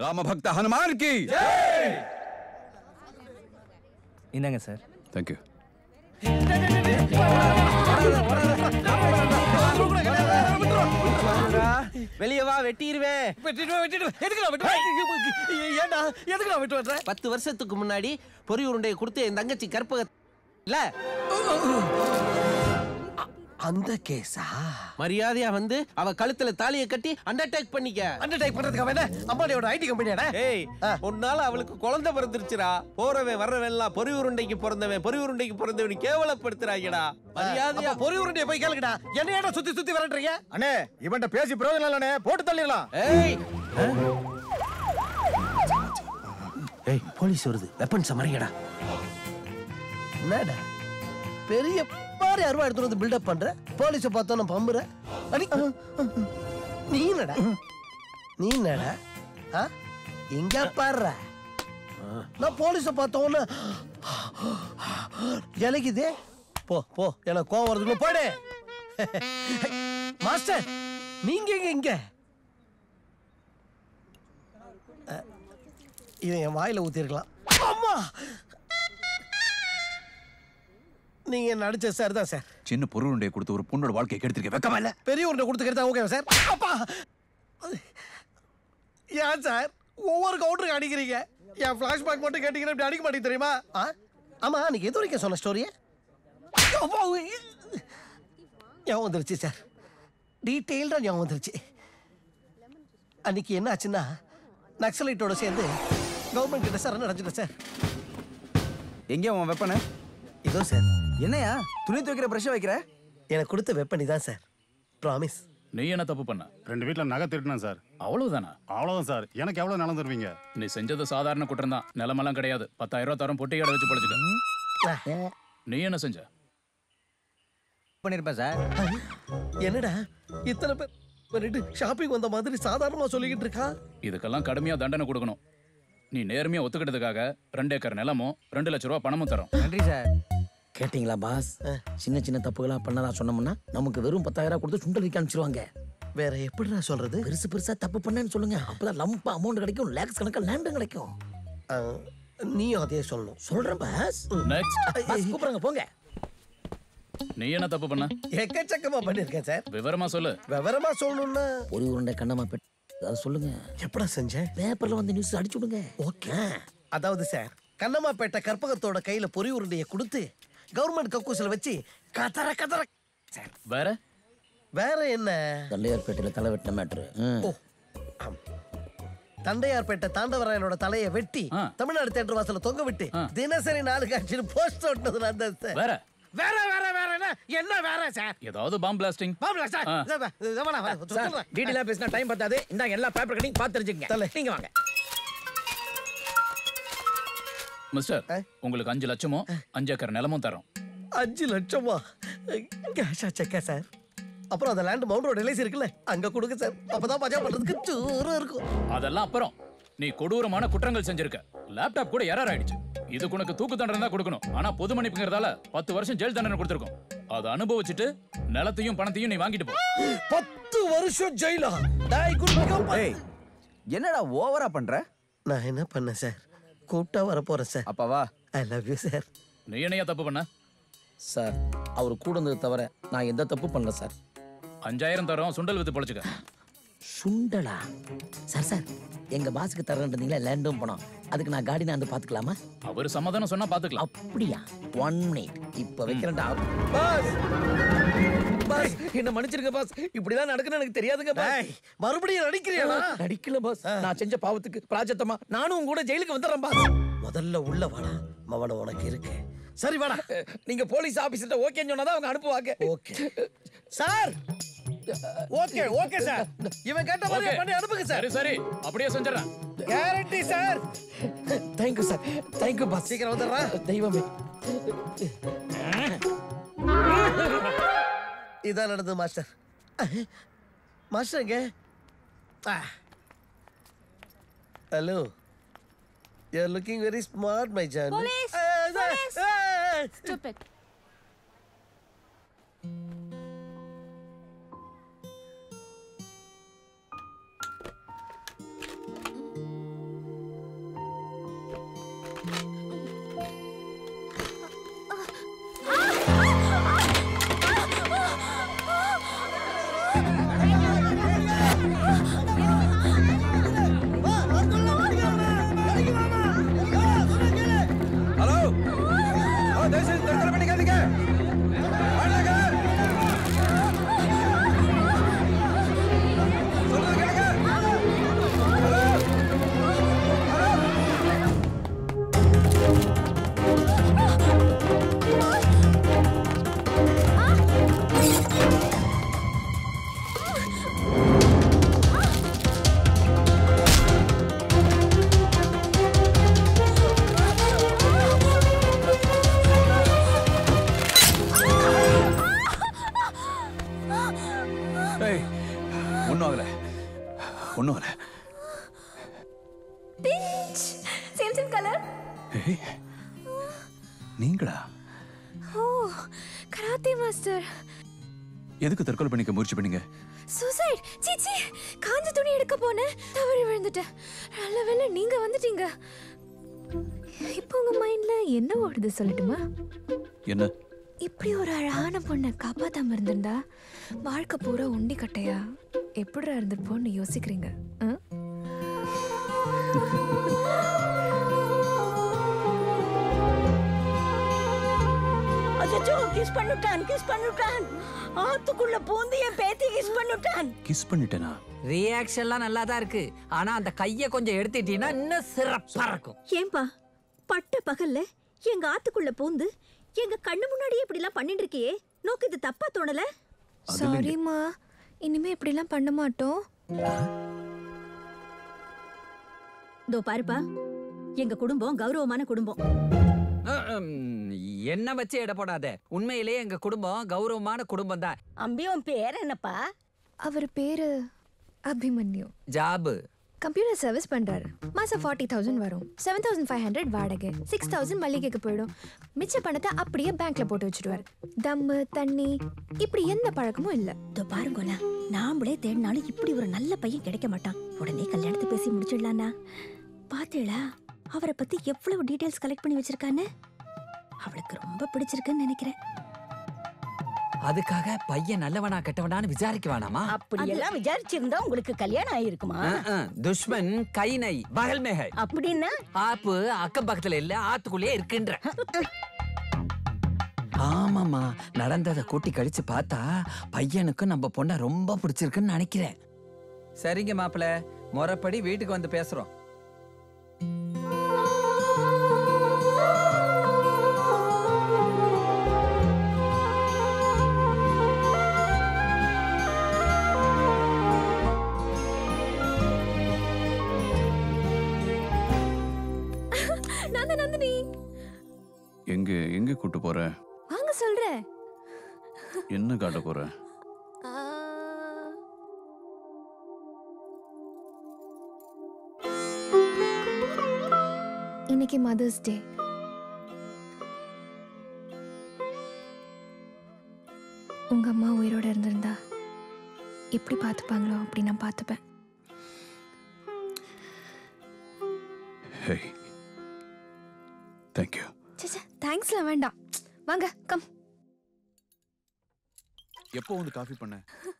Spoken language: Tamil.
ராமபக்த ஹனுமான் கி இந்தாங்க சார் தேங்க்யூ வெளியே வா வெட்டிடுவேன் ஏண்டா எதுக்கு விட்டு வர்ற பத்து வருஷத்துக்கு முன்னாடி பொறி உருண்டையை கொடுத்து என் தங்கச்சி கற்பக இல்ல அந்த கேஸா மரியாதையா வந்து அவ கழுத்துல தாலியை கட்டி அண்டர்டேக் பண்ணிக்க அண்டர்டேக் பண்றதுக்கு அவன் என்ன அம்பாடியோட ஐடி கம்பெனியாடா ஏய் உன்னால அவளுக்கு குழந்தை பிறந்துருச்சுடா போறவன் வர்றவன் எல்லாம் பொறி உருண்டைக்கு பிறந்தவன் பொறி உருண்டைக்கு பிறந்தவன் கேவலப்படுத்துறாங்கடா மரியாதையா அப்ப பொறி உருண்டையை போய் கேளுங்கடா என்ன ஏடா சுத்தி சுத்தி விரட்டுறீங்க அண்ணே இவன்ட்ட பேசி பிரயோஜனம் இல்லண்ணே போட்டு தள்ளிடலாம் ஏய் ஏய் போலீஸ் வருது வெப்பன்ஸ் மறையடா என்னடா பெரிய பாரி அருவா எடுத்து வந்து பில்டப் பண்ற போலீஸ பார்த்தோன்னு பம்புற அடி நீ என்னடா நீ என்னடா ஆ இங்க பாடுற நான் போலீஸ பார்த்தோன்னு இலகுதே போ போ எனக்கு கோவம் வருது போடு மாஸ்டர் நீங்க எங்க இங்க அஹ், இதை என் வாயில ஊத்திருக்கலாம் அம்மா நீங்க நடிச்ச சார் தான் சார் சின்ன பொருள் உண்டையை கொடுத்து ஒரு பொண்ணோட வாழ்க்கையை கெடுத்திருக்க வெக்கமா இல்ல பெரிய உருண்டை கொடுத்துக்கிறதா ஓகே சார் அப்பா ஏன் சார் ஒவ்வொரு கவுண்டருக்கு அடிக்கிறீங்க என் ஃப்ளாஷ்பேக் மட்டும் கேட்டீங்கன்னா இப்படி அடிக்க மாட்டேங்க தெரியுமா ஆ ஆமா நீங்க எது வரைக்கும் சொன்ன ஸ்டோரியை ஞாபகம் வந்துருச்சு சார் டீட்டெயில்டாக ஞாபகம் வந்துருச்சு அன்னைக்கு என்ன ஆச்சுன்னா நக்சலைட்டோட சேர்ந்து கவர்மெண்ட் கிட்ட சார் நடந்துட்டேன் சார் எங்கே உன் வெப்பனை இதோ சார் என்னையா துணி துவைக்கிற ப்ரெஷ்ஷை வைக்கிற எனக்கு கொடுத்த வெப்பனி தான் சார் ப்ராமிஸ் நீ என்ன தப்பு பண்ண ரெண்டு வீட்ல நகை திருட்டினேன் சார் அவ்வளவுதானா அவ்வளவுதான் சார் எனக்கு எவ்வளவு நிலம் தருவீங்க நீ செஞ்சது சாதாரண குற்றம் தான் நிலமெல்லாம் கிடையாது பத்தாயிரம் ரூபாய் தரம் பொட்டி கடை வச்சு பழச்சுக்க நீ என்ன செஞ்ச பண்ணிருப்பேன் சார் என்னடா இத்தனை பேர் பண்ணிட்டு ஷாப்பிங் வந்த மாதிரி சாதாரணமா சொல்லிக்கிட்டு இருக்கா இதுக்கெல்லாம் கடுமையா தண்டனை கொடுக்கணும் நீ நேர்மையா ஒத்துக்கிட்டதுக்காக ரெண்டு ஏக்கர் நிலமும் ரெண்டு லட்ச ரூபாய் பணமும் தரோம் நன்றி சார் கேட்டிங்களா பாஸ் சின்ன சின்ன தப்புகளா பண்ணதா சொன்னோம்னா நமக்கு வெறும் பத்தாயிரம் கொடுத்து சுண்டல் விற்க அனுப்பிச்சிருவாங்க வேற எப்படிடா சொல்றது பெருசு பெருசா தப்பு பண்ணேன்னு சொல்லுங்க அப்பதான் லம்ப் அமௌண்ட் கிடைக்கும் லேக்ஸ் கணக்கில் லேண்டும் கிடைக்கும் அஹ், நீயும் அதே சொல்லணும் சொல்றேன் பாஸ் நெக்ஸ்ட் பாஸ் கூப்பிடுறாங்க போங்க நீ என்ன தப்பு பண்ண எக்கச்சக்கமா பண்ணிருக்கேன் சார் விவரமா சொல்லு விவரமா சொல்லணும்னா ஒரு உருண்டை கண்ணமா பெட் அதை சொல்லுங்க எப்படா செஞ்சேன் பேப்பர்ல வந்து நியூஸ் அடிச்சு விடுங்க ஓகே அதாவது சார் கண்ணம்மாப்பேட்டை கற்பகத்தோட கையில பொறி உருண்டையை கொடுத்து கவர்மெண்ட் கக்கூசில் வச்சு கதற கதற சார் வேற வேற என்ன தண்டையார்பேட்டையில தலை வெட்டின மேட்ரு ஓ ஆம். தண்டையார்பேட்டை தாண்டவராயனோட தலையை வெட்டி ஆ. தமிழ்நாடு தேட்டர் வாசல்ல தொங்க விட்டு ஆ. தினசரி நாலு காட்சியில் போஸ்ட் ஓட்டுனது நான் தான் சார் வேற வேற வேற வேற என்ன என்ன வேற சார் ஏதாவது பாம் பிளாஸ்டிங் பாபுலா சார் ஆ. இதோ வா, இதோ வா, நான் சொல்றேன். டீட்டெயிலா பேசினா டைம் பத்தாது இந்தாங்க எல்லா பேப்பர் கட்டிங் பார்த்து தெரிஞ்சுக்கங்க தலை. நீங்க வாங்க மிஸ்டர் ஆ? உங்களுக்கு அஞ்சு லட்சமும் அஞ்சு ஏக்கர் நிலமும் தரோம் அஞ்சு லட்சமா கேஷா செக்கா சார் அப்புறம் அந்த லேண்ட் மவுண்ட் ரோடு எல்ஐசி இருக்குல்ல அங்க கொடுங்க சார் அப்பதான் மஜா பண்றதுக்கு சூறு இருக்கும் அதெல்லாம் அப்புறம் நீ கொடூரமான குற்றங்கள் செஞ்சிருக்க லேப்டாப் கூட எரர் ஆயிடுச்சு இதுக்கு உனக்கு தூக்கு தண்டனை தான் கொடுக்கணும் ஆனா பொது மன்னிப்புங்கிறதால பத்து வருஷம் ஜெயில் தண்டனை கொடுத்துருக்கோம் அதை அனுபவிச்சுட்டு நிலத்தையும் பணத்தையும் நீ வாங்கிட்டு போ பத்து வருஷம் ஜெயிலா டாய் குட் பிகம் ஏய் என்னடா ஓவரா பண்ற நான் என்ன பண்ணேன் சார் கூப்பிட்டா வர போறேன் சார் அப்பாவா ஐ லவ் யூ சார் நீ என்னையா தப்பு பண்ண சார் அவர் கூட இருந்தது தவிர நான் எந்த தப்பு பண்ணல சார் அஞ்சாயிரம் தரோம் சுண்டல் வித்து பொழைச்சுக்க சுண்டலா சார் சார் எங்க பாஸுக்கு தரேன்றீங்களா லேண்டும் பணம் அதுக்கு நான் காடி நான் வந்து பாத்துக்கலாமா அவர் சமாதானம் சொன்னா பாத்துக்கலாம் அப்படியா ஒன் மினிட் இப்ப வைக்கிறேன்டா பாஸ் பாஸ் என்ன மன்னிச்சிருங்க பாஸ் இப்படிதான் நடக்குன்னு எனக்கு தெரியாதுங்க டேய் மறுபடியும் நடிக்கிறியாடா நடிக்கல பாஸ் நான் செஞ்ச பாவத்துக்கு பிராஜத்தமா நானும் உங்க கூட ஜெயிலுக்கு வந்துடுறேன் பாஸ் முதல்ல உள்ள வாடா மவன உனக்கு இருக்கு சரி வாடா நீங்க போலீஸ் ஆபீசர்ட்ட ஓகேன்னு சொன்னாதான் அவங்க அனுப்புவாங்க okay sir okay okay sir இவன் கேட்ட மாதிரி Okay. பண்ணி அனுப்புங்க சார் சரி சரி அப்படியே செஞ்சிடறேன் guarantee sir thank you sir thank you boss சீக்கிரம் வந்துடுறா தெய்வமே இதான் நடந்தது மாஸ்டர் மாஸ்டர் எங்க hello you are looking very smart my John Police! Police! Stupid. Master ஏய், நீங்களா ஓ கராத்தே மாஸ்டர் எதுக்கு தற்கொலை பண்ணிக்க முயற்சி பண்ணீங்க சூசைட் சீச்சி காஞ்ச துணி எடுக்க போனேன் தவறி விழுந்துட்டேன் நல்ல வேளை நீங்க வந்துட்டீங்க இப்போ உங்க மைண்ட்ல என்ன ஓடுது சொல்லட்டுமா என்ன இப்படி ஒரு அழகான பொண்ணை காப்பாத்தாம இருந்திருந்தா வாழ்க்கை பூரா உண்டி கட்டையா எப்படிடா இருந்திருப்போம்னு யோசிக்கிறீங்க ஆ? அச்சோ கிஸ் பண்ணிட்டான் கிஸ் பண்ணிட்டான் ஆத்துக்குள்ள பூந்து என் பேத்தி கிஸ் பண்ணிட்டான் கிஸ் பண்ணிட்டேனா ரியாக்ஷன்லாம் நல்லா தான் இருக்கு ஆனா அந்த கைய கொஞ்சம் எடுத்துட்டீங்கன்னா இன்னும் சிறப்பா இருக்கும் ஏன்பா பட்ட பகல்ல எங்க ஆத்துக்குள்ள பூந்து எங்க கண்ணு முன்னாடியே இப்படி எல்லாம் பண்ணிட்டு இருக்கியே நோக்கு இது தப்பா தோணல சாரிம்மா இனிமே இப்படிலாம் பண்ண மாட்டோம் தோ பாருப்பா எங்க குடும்பம் கௌரவமான குடும்பம் அஹ், உம், என்ன வச்சு எடை போடாத உண்மையிலேயே எங்க குடும்பம் கௌரவமான குடும்பம் தான் அம்பி உன் பேர் என்னப்பா அவர் பேரு அபிமன்யு ஜாபு கம்ப்யூட்டர் சர்வீஸ் பண்றாரு மாசம் ஃபார்ட்டி தௌசண்ட் வரும் செவன் தௌசண்ட் ஃபைவ் ஹண்ட்ரட் வாடகை சிக்ஸ் தௌசண்ட் மளிகைக்கு போயிடும் மிச்ச பணத்தை அப்படியே பேங்க்ல போட்டு வச்சுடுவார் தம்மு தண்ணி இப்படி எந்த பழக்கமும் இல்ல இதோ பாருங்கண்ணா நாமளே தேடினாலும் இப்படி ஒரு நல்ல பையன் கிடைக்க மாட்டான் உடனே கல்யாணத்தை பேசி முடிச்சிடலாண்ணா பாத்தீங்களா அவரை பத்தி எவ்வளவு டீடைல்ஸ் கலெக்ட் பண்ணி வச்சிருக்கான்னு அவளுக்கு ரொம்ப பிடிச்சிருக்குன்னு நினைக்கிறேன் அதுக்காக பையன் நல்லவனா கெட்டவனான்னு விசாரிக்க வேணாமா அப்படி எல்லாம் விசாரிச்சிருந்தா உங்களுக்கு கல்யாணம் ஆயிருக்குமா அஹ், அஹ், துஷ்மன் கை நை பகல் மேக அப்படின்னா ஆப்பு அக்கம் பக்கத்துல இல்ல ஆத்துக்குள்ளேயே இருக்குன்ற ஆமாமா நடந்ததை கூட்டி கழிச்சு பார்த்தா பையனுக்கு நம்ம பொண்ண ரொம்ப பிடிச்சிருக்குன்னு நினைக்கிறேன் சரிங்க மாப்பிள முறைப்படி வீட்டுக்கு வந்து பேசுறோம் நான் தான் நந்தினி எங்க எங்க கூட்டு போற வாங்க சொல்றேன் என்ன காட்ட போற ஆ, இன்னைக்கு மதர்ஸ் டே உங்க அம்மா உயிரோட இருந்திருந்தா எப்படி பார்த்துப்பாங்களோ அப்படி நான் பார்த்துப்பேன் ஹே தேங்க்யூ சேச்சே தேங்க்ஸ்லாம் வேண்டாம் வாங்க கம் எப்போ வந்து காஃபி பண்ண